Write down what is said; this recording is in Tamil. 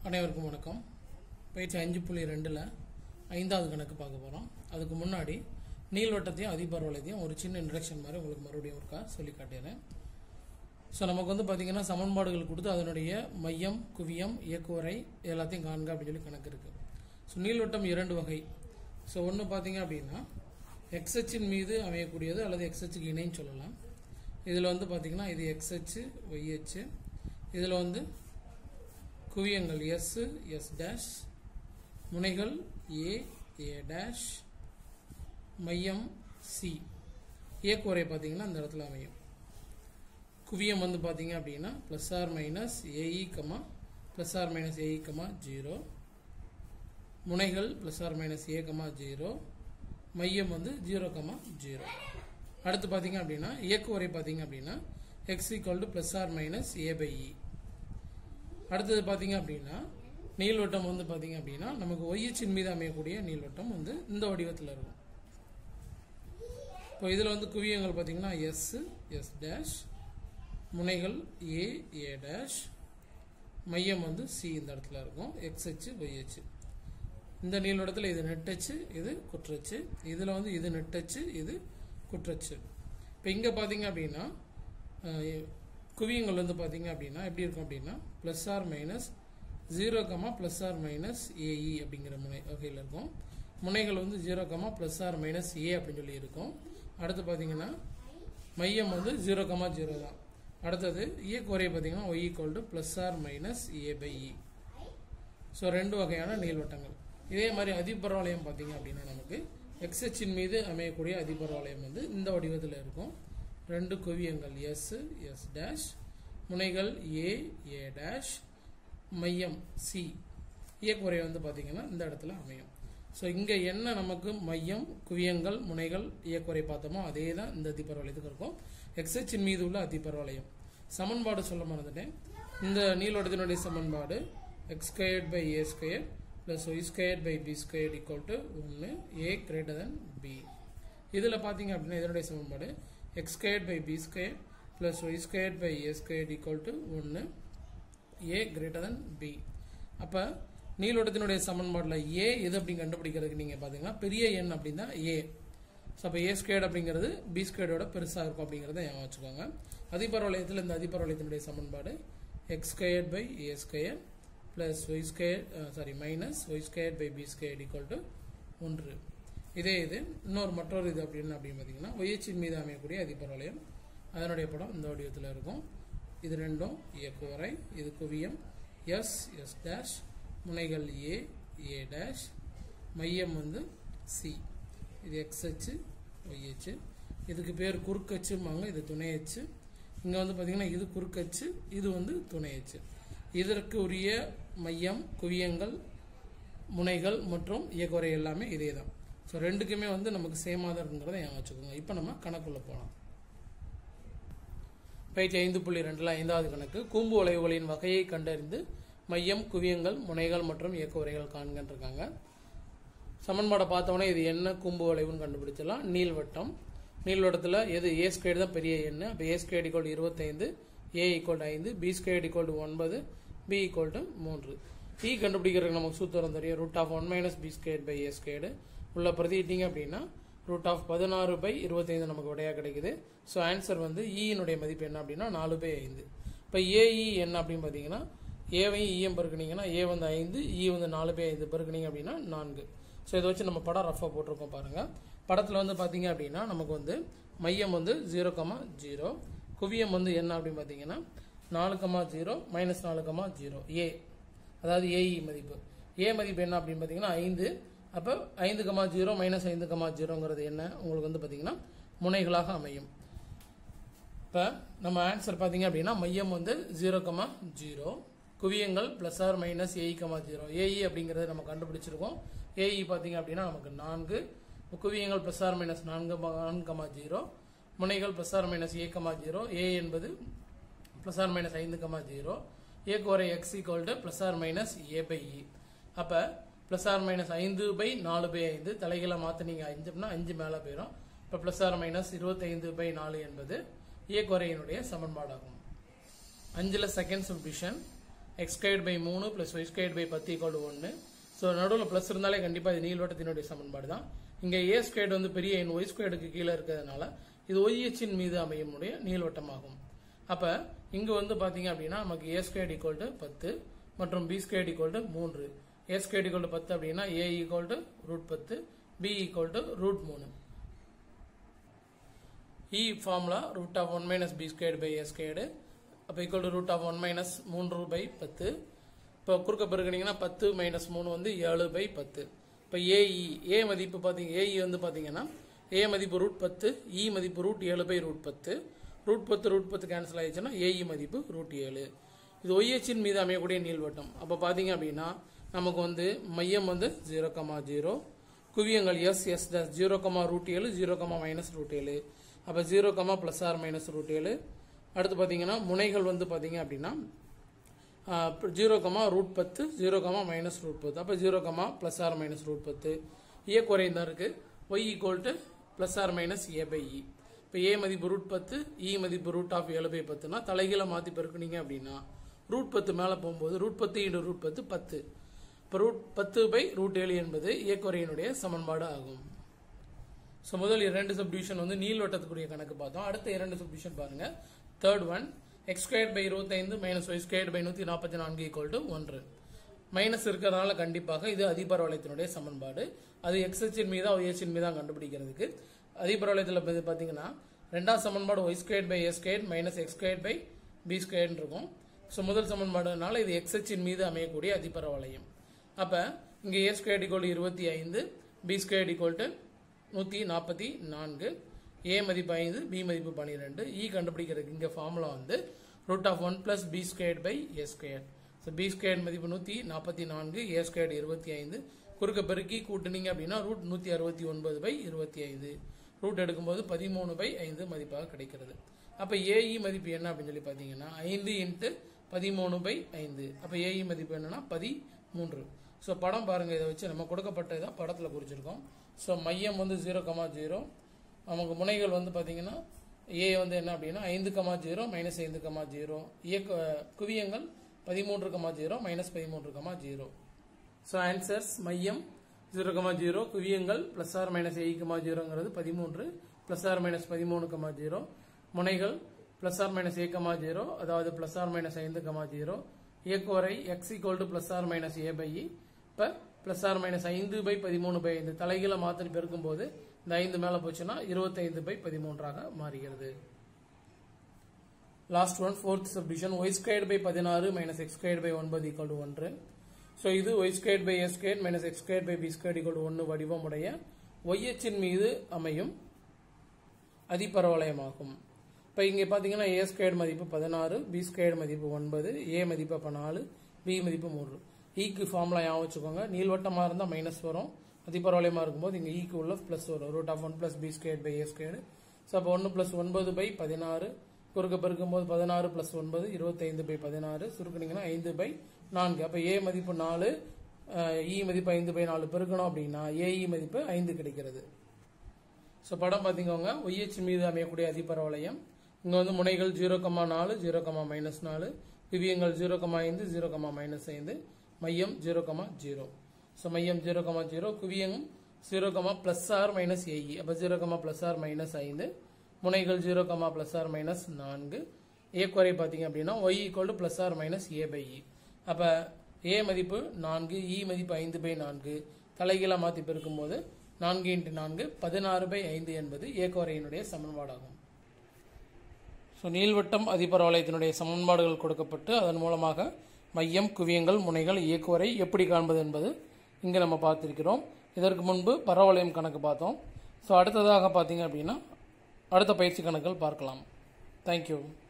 அனைவருக்கும் வணக்கம் பயிற்சி அஞ்சு புள்ளி ரெண்டில் ஐந்தாவது கணக்கு பார்க்க போகிறோம் அதுக்கு முன்னாடி நீள்வட்டத்தையும் அதிபர்வலத்தையும் ஒரு சின்ன இன்ட்ரடக்ஷன் மாதிரி உங்களுக்கு மறுபடியும் ஒருக்கா சொல்லி காட்டிடுறேன் ஸோ நமக்கு வந்து பார்த்தீங்கன்னா சமன்பாடுகள் கொடுத்து அதனுடைய மையம் குவியம் இயக்குவரை எல்லாத்தையும் காண்க அப்படின்னு சொல்லி கணக்கு இருக்குது ஸோ நீள்வட்டம் இரண்டு வகை ஸோ ஒன்று பார்த்தீங்க அப்படின்னா எக்ஸ்ஹெச்சின் மீது அமையக்கூடியது அல்லது எக்ஸ்ஹெச்சுக்கு இணைன்னு சொல்லலாம் இதில் வந்து பார்த்தீங்கன்னா இது எக்ஸ்ஹெச் ஒய்ஹெச் இதில் வந்து குவியங்கள் எஸ் எஸ் டேஷ் முனைகள் ஏ ஏ டேஷ் மையம் சி இயக்குவரை பார்த்தீங்கன்னா இந்த இடத்துல அமையும் குவியம் வந்து பார்த்தீங்க அப்படின்னா plus or minus a e comma plus or minus a e comma zero முனைகள் plus or minus a comma zero மையம் வந்து ஜீரோ கமா ஜீரோ அடுத்து பார்த்தீங்க அப்படின்னா இயக்குவரை பார்த்தீங்க அப்படின்னா x equal to plus or minus a by e அடுத்தது பார்த்தீங்க அப்படின்னா நீள்வட்டம் வந்து பார்த்தீங்க அப்படின்னா நமக்கு ஒய்யச்சின் மீது அமையக்கூடிய நீள்வட்டம் வந்து இந்த வடிவத்தில் இருக்கும் இப்போ இதில் வந்து குவியங்கள் பார்த்தீங்கன்னா எஸ் எஸ் டேஷ் முனைகள் ஏ ஏ டேஷ் மையம் வந்து சி இந்த இடத்துல இருக்கும் எக்ஸ்ஹெச் ஒய்ஹெச் இந்த நீள்வட்டத்தில் இது நெட்டச்சு இது குற்றச்சு இதில் வந்து இது நெட்டச்சு இது குற்றச்சு இப்போ இங்கே பார்த்தீங்க அப்படின்னா அஹ், குவியங்கள் வந்து பார்த்தீங்க அப்படின்னா எப்படி இருக்கும் அப்படின்னா plus or minus zero comma plus or minus a e அப்படிங்கிற முனை வகையில் இருக்கும் முனைகள் வந்து zero comma plus or minus a அப்படின்னு சொல்லி இருக்கும் அடுத்து பார்த்தீங்கன்னா மையம் வந்து ஜீரோ கமா ஜீரோ தான் அடுத்தது இயக்குவரை பார்த்தீங்கன்னா y equal to plus or minus a by e so ரெண்டு வகையான நீள்வட்டங்கள் இதே மாதிரி அதிபரவலயம் பார்த்தீங்க அப்படின்னா நமக்கு எக்ஸ்ஹெச்சின் மீது அமையக்கூடிய அதிபரவலயம் வந்து இந்த வடிவத்தில் இருக்கும் ரெண்டு குவியங்கள் எஸ் எஸ் டேஷ் முனைகள் ஏ ஏ டேஷ் மையம் சி இயக்குறை வந்து பார்த்தீங்கன்னா இந்த இடத்துல அமையும் ஸோ இங்கே என்ன நமக்கு மையம் குவியங்கள் முனைகள் இயக்குறை பார்த்தோமோ அதே தான் இந்த அதிபரவலயத்துக்கு இருக்கும் எக்ஸ்ஹெச்சின் மீது உள்ள அதிபரவலயம் சமன்பாடு சொல்ல மறந்துட்டேன் இந்த நீள்வட்டத்தினுடைய சமன்பாடு x squared by a square plus y square by b square equal to ஒன்று ஏ கிரேட்டர் தென் பி இதில் பார்த்தீங்க அப்படின்னா இதனுடைய சமன்பாடு x square by b square plus y square by a square equal to ஒன்று ஏ கிரேட்டர் தென் பி அப்போ நீள்வட்டத்தினுடைய சமன்பாட்டில் ஏ எது அப்படின்னு கண்டுபிடிக்கிறதுக்கு நீங்கள் பார்த்தீங்கன்னா பெரிய எண் அப்படின்னா ஏ ஸோ அப்போ ஏ ஸ்கொயர்ட் அப்படிங்கிறது பி ஸ்கொயர்டோட பெருசாக இருக்கும் அப்படிங்கிறத ஞாபகம் வச்சுக்கோங்க அதிபரவலயத்தில் இந்த அதிபரவலயத்தினுடைய சமன்பாடு x squared by a square plus y square sorry minus y square by b square equal to ஒன்று இதே இது இன்னொரு மற்றொரு இது அப்படின்னு அப்படின்னு பார்த்தீங்கன்னா ஒய்ச்சின் மீது அமையக்கூடிய அதிபரவலயம் அதனுடைய படம் இந்த வடிவத்தில் இருக்கும் இது ரெண்டும் இயக்குவரை இது குவியம் எஸ் எஸ் டேஷ் முனைகள் ஏ ஏ டேஷ் மையம் வந்து சி இது எக்ஸ்ஹெச் ஒய்ஹெச் இதுக்கு பேர் குறுக்கச்சும்பாங்க இது துணையச்சு இங்கே வந்து பார்த்தீங்கன்னா இது குறுக்கச்சு இது வந்து துணையச்சு இதற்கு உரிய மையம் குவியங்கள் முனைகள் மற்றும் இயக்குறை எல்லாமே இதே தான் ஸோ ரெண்டுக்குமே வந்து நமக்கு சேமாக தான் இருக்குங்கிறத ஞாபகம் வச்சுக்கோங்க இப்போ நம்ம கணக்குள்ள போகலாம் பயிற்சி ஐந்து புள்ளி ரெண்டில் ஐந்தாவது கணக்கு கூம்பு வளைவுகளின் வகையை கண்டறிந்து மையம் குவியங்கள் முனைகள் மற்றும் இயக்க உரைகள் காண்கன்னு இருக்காங்க சமன்பாடை பார்த்தோன்னே இது என்ன கூம்பு வளைவுன்னு கண்டுபிடிச்சலாம் நீள்வட்டம் நீள்வட்டத்தில் எது ஏ ஸ்கொயர் தான் பெரிய எண் அப்போ ஏ ஸ்கொயர் ஈக்குவல் இருபத்தைந்து ஏ ஈக்குவல் ஐந்து பி ஸ்கொயர் ஈக்குவல் ஒன்பது பி ஈக்குவல் டு மூன்று பி கண்டுபிடிக்கிறதுக்கு நமக்கு சூத்திரம் தெரியும் root of one minus b square by a squared உள்ள பிரதிட்டீங்க அப்படின்னா ரூட் ஆஃப் பதினாறு பை இருபத்தைந்து நமக்கு விடையாக கிடைக்குது ஸோ ஆன்சர் வந்து ஈயினுடைய மதிப்பு என்ன அப்படின்னா நாலு பை ஐந்து இப்போ ஏஇ என்ன அப்படின்னு பார்த்தீங்கன்னா ஏவையும் ஈயம் பெருக்குனீங்கன்னா ஏ வந்து ஐந்து இ வந்து நாலு பை ஐந்து பெருக்குனீங்க அப்படின்னா நான்கு ஸோ இதை வச்சு நம்ம படம் ரஃபாக போட்டிருக்கோம் பாருங்கள் படத்தில் வந்து பார்த்தீங்க அப்படின்னா நமக்கு வந்து மையம் வந்து ஜீரோ கமா ஜீரோ குவியம் வந்து என்ன அப்படின்னு பார்த்தீங்கன்னா நாலு கமா ஜீரோ மைனஸ் நாலு கமா ஜீரோ ஏ அதாவது ஏஇ மதிப்பு ஏ மதிப்பு என்ன அப்படின்னு பார்த்தீங்கன்னா ஐந்து அப்போ ஐந்து கமா ஜீரோ மைனஸ் ஐந்து கமா ஜீரோங்கிறது என்ன உங்களுக்கு வந்து பார்த்தீங்கன்னா முனைகளாக அமையும் இப்போ நம்ம ஆன்சர் பார்த்தீங்க அப்படின்னா மையம் வந்து ஜீரோ கமா ஜீரோ குவியங்கள் plus or minus a e comma zero a e அப்படிங்கிறத நம்ம கண்டுபிடிச்சிருக்கோம் ஏஇ பார்த்தீங்க அப்படின்னா நமக்கு நான்கு குவியங்கள் ப்ளஸ் ஆர் மைனஸ் நான்கு ம- நான்கு கமா ஜீரோ முனைகள் plus or minus a comma zero a என்பது ப்ளஸ் ஆர் மைனஸ் ஐந்து கமா ஜீரோ ஏக்கு வர x equal to plus or minus a by e அப்போ ப்ளஸ் ஆர் மைனஸ் ஐந்து பை நாலு பை ஐந்து தலைகளை மாற்றினீங்க அஞ்சுனா அஞ்சு மேலே போயிடும் இப்போ ப்ளஸ் ஆர் மைனஸ் இருபத்தைந்து பை நாலு என்பது இயக்குறையினுடைய சமன்பாடாகும் அஞ்சில் second subdivision x squared by மூணு ப்ளஸ் ஒய் ஸ்கொயர்ட் பை பத்து ஈக்குவல் டு ஒன்று ஸோ நடுவில் ப்ளஸ் இருந்தாலே கண்டிப்பாக இது நீள்வட்டத்தினுடைய சமன்பாடு தான் இங்கே ஏ ஸ்கொயர்டு வந்து பெரிய எண் ஒய் ஸ்கொயர்டுக்கு கீழே இருக்கிறதுனால இது ஒய்ஹெச்சின் மீது அமையும் நீள்வட்டமாகும் அப்போ இங்கே வந்து பார்த்தீங்க அப்படின்னா நமக்கு ஏ ஸ்கொயர்ட் ஈக்குவல் டு பத்து மற்றும் பி ஸ்கொயர்ட் ஈக்குவல் டு மூன்று ஏ ஸ்கொயர்ட் ஈக்குவல் டு பத்து அப்படின்னா ஏ ஈக்குவல் டு ரூட் பத்து பி ஈக்குவல் டு ரூட் மூணு e formula root of one minus b squared by a squared அப்போ equal to root of one minus மூன்று பை பத்து இப்போ குறுக்க பெருக்கினீங்கன்னா பத்து மைனஸ் மூணு வந்து ஏழு பை பத்து இப்போ ஏஇ ஏ மதிப்பு பார்த்தீங்க ஏஇ வந்து பார்த்தீங்கன்னா ஏ மதிப்பு ரூட் பத்து இ மதிப்பு ரூட் ஏழு பை ரூட் பத்து ரூட் பத்து ரூட் பத்து கேன்சல் ஆயிடுச்சுன்னா ஏஇ மதிப்பு ரூட் ஏழு இது ஒய்ஹெச்சின் மீது அமையக்கூடிய நீள்வட்டம் அப்போ பார்த்தீங்க அப்படின்னா நமக்கு வந்து மையம் வந்து ஜீரோ கமா ஜீரோ குவியங்கள் எஸ் எஸ் டேஸ் ஜீரோ கமா ரூட் ஏழு ஜீரோ கமா மைனஸ் ரூட் ஏழு அப்போ zero comma plus or minus root ஏழு அடுத்து பார்த்தீங்கன்னா முனைகள் வந்து பார்த்தீங்க அப்படின்னா ஜீரோ கமா ரூட் பத்து ஜீரோ கமா மைனஸ் ரூட் பத்து அப்போ zero comma plus or minus root பத்து ஏ குறையும் தான் இருக்குது y equal to plus or minus a by e இப்போ ஏ மதிப்பு ரூட் பத்து இ மதிப்பு ரூட் ஆஃப் ஏழு பை பத்துனா தலைகீழ மாற்றி பெருக்குனீங்க அப்படின்னா ரூட் பத்து மேலே போகும்போது ரூட் பத்து இன்டு ரூட் பத்து பத்து இப்போ ரூட் பத்து பை ரூட் ஏழு என்பது ஏ குறையினுடைய சமன்பாடு ஆகும் ஸோ முதல் இரண்டு சப்டிவிஷன் வந்து நீள்வட்டத்துக்குரிய கணக்கு பார்த்தோம் அடுத்த இரண்டு சப்டிவிஷன் பாருங்க third one x square by இருபத்தைந்து மைனஸ் ஒய் ஸ்கொயர் பை நூற்றி நாற்பத்தி நான்கு ஈக்குவல் டு ஒன்று மைனஸ் இருக்கிறதுனால கண்டிப்பாக இது அதிபரவலயத்தினுடைய சமன்பாடு அது எக்ஸ்ஹெச்சின் மீதா ஒய்ஹெச்சின் மீதா கண்டுபிடிக்கிறதுக்கு அதிபரவலயத்தில் பார்த்தீங்கன்னா ரெண்டாம் சமன்பாடு y square by a square minus x square by b ஸ்கொயர்னு இருக்கும் ஸோ முதல் சமன்பாடுனால இது எக்ஸ்ஹெச்சின் மீது அமையக்கூடிய அதிபரவலயம் அப்போ இங்கே ஏ ஸ்கொயர் ஈக்குவல் இருபத்தி ஐந்து பி ஸ்கொயர் ஈக்குவல் டு நூற்றி நாற்பத்தி நான்கு ஏ மதிப்பு ஐந்து பி மதிப்பு பன்னிரெண்டு இ கண்டுபிடிக்கிறதுக்கு இங்கே ஃபார்முலா வந்து root of one plus b square by a square so b square மதிப்பு நூற்றி நாற்பத்தி நான்கு ஏ ஸ்கொயர் இருபத்தி ஐந்து குறுக்க பெருக்கி கூட்டுனீங்க அப்படின்னா ரூட் நூற்றி அறுபத்தி ஒன்பது பை இருபத்தி ஐந்து ரூட் எடுக்கும்போது பதிமூணு பை ஐந்து மதிப்பாக கிடைக்கிறது அப்போ ஏஇ மதிப்பு என்ன அப்படின்னு சொல்லி பார்த்தீங்கன்னா ஐந்து இன்ட்டு பதிமூணு பை ஐந்து அப்போ ஏஇ மதிப்பு என்னன்னா பதிமூன்று ஸோ படம் பாருங்கள் இதை வச்சு நம்ம கொடுக்கப்பட்டதை படத்தில் குறிச்சிருக்கோம் ஸோ மையம் வந்து ஜீரோ கமா ஜீரோ நமக்கு முனைகள் வந்து பார்த்தீங்கன்னா ஏ வந்து என்ன அப்படின்னா ஐந்து கமா ஜீரோ மைனஸ் ஐந்து கமா ஜீரோ இயக்க குவியங்கள் பதிமூன்று கமா ஜீரோ மைனஸ் பதிமூன்று கமா ஜீரோ ஸோ ஆன்சர்ஸ் மையம் ஜீரோ கமா ஜீரோ குவியங்கள் plus or minus eight comma ஜீரோங்கிறது பதிமூன்று பிளஸ் ஆர் மைனஸ் பதிமூணு கமா ஜீரோ முனைகள் plus or minus a comma zero அதாவது பிளஸ் ஆர் மைனஸ் ஐந்து கமா ஜீரோ இயக்குவரை x equal to plus or minus a by இப்போ பிளஸ் ஆர் மைனஸ் ஐந்து பை பதிமூணு பை ஐந்து தலைகீழ மாற்றி பெருக்கும்போது இந்த ஐந்து மேலே போச்சுன்னா இருபத்தைந்து பை பதிமூன்றாக மாறுகிறது last one fourth subdivision y squared by பதினாறு மைனஸ் எக்ஸ் ஸ்கொயர்ட் பை ஒன்பது ஈக்குவல் டு ஒன்று ஸோ இது y squared by s square minus x square by b square equal to ஒன்று வடிவமுடைய ஒய்எச்சின் மீது அமையும் அதிபரவலயமாகும் இப்போ இங்கே பார்த்தீங்கன்னா ஏ ஸ்கொயர்ட் மதிப்பு பதினாறு பி ஸ்கொயர்ட் மதிப்பு ஒன்பது ஏ மதிப்பு அப்போ நாலு பி மதிப்பு மூன்று ஈக்கு ஃபார்முலா ஞாபகம் வச்சுக்கோங்க நீள்வட்டமாக இருந்தால் மைனஸ் வரும் அதிபரவலயமாக இருக்கும்போது இங்கே ஈக்கு உள்ள ப்ளஸ் வரும் root of one plus b square by a square so அப்போ ஒன்று ப்ளஸ் ஒன்பது பை பதினாறு குறுக்க பெருக்கும்போது பதினாறு ப்ளஸ் ஒன்பது இருபத்தைந்து பை பதினாறு சுருக்குனீங்கன்னா ஐந்து பை நான்கு அப்போ ஏ மதிப்பு நாலு இ மதிப்பு ஐந்து பை நாலு பெருக்கணும் அப்படின்னா ஏஇ மதிப்பு ஐந்து கிடைக்கிறது ஸோ படம் பார்த்திங்கோங்க ஒய்ஹெச் மீது அமையக்கூடிய அதிபரவலயம் இங்கே வந்து முனைகள் ஜீரோ கமா நாலு ஜீரோ கமா மைனஸ் நாலு குவியங்கள் ஜீரோ கமா ஐந்து ஜீரோ கமா மைனஸ் ஐந்து மையம் ஜீரோ கமா ஜீரோ ஸோ மையம் ஜீரோ கமா ஜீரோ குவியம் zero comma plus or minus a e அப்போ zero comma plus or minus ஐந்து முனைகள் zero comma plus or minus நான்கு ஏ குறை பார்த்தீங்க அப்படின்னா y equal to plus or minus a by e அப்போ ஏ மதிப்பு நான்கு இ மதிப்பு ஐந்து பை நான்கு தலைகீழாக மாற்றி பெருக்கும்போது நான்கு இன்ட்டு நான்கு பதினாறு பை ஐந்து என்பது ஏ குறையினுடைய சமன்பாடாகும் ஸோ நீள்வட்டம் அதிபரவலயத்தினுடைய சமன்பாடுகள் கொடுக்கப்பட்டு அதன் மூலமாக மையம் குவியங்கள் முனைகள் இயக்குவரை எப்படி காண்பது என்பது இங்கே நம்ம பார்த்துருக்கிறோம் இதற்கு முன்பு பரவலயம் கணக்கு பார்த்தோம் ஸோ அடுத்ததாக பார்த்தீங்க அப்படின்னா அடுத்த பயிற்சி கணக்குகள் பார்க்கலாம் தேங்க்யூ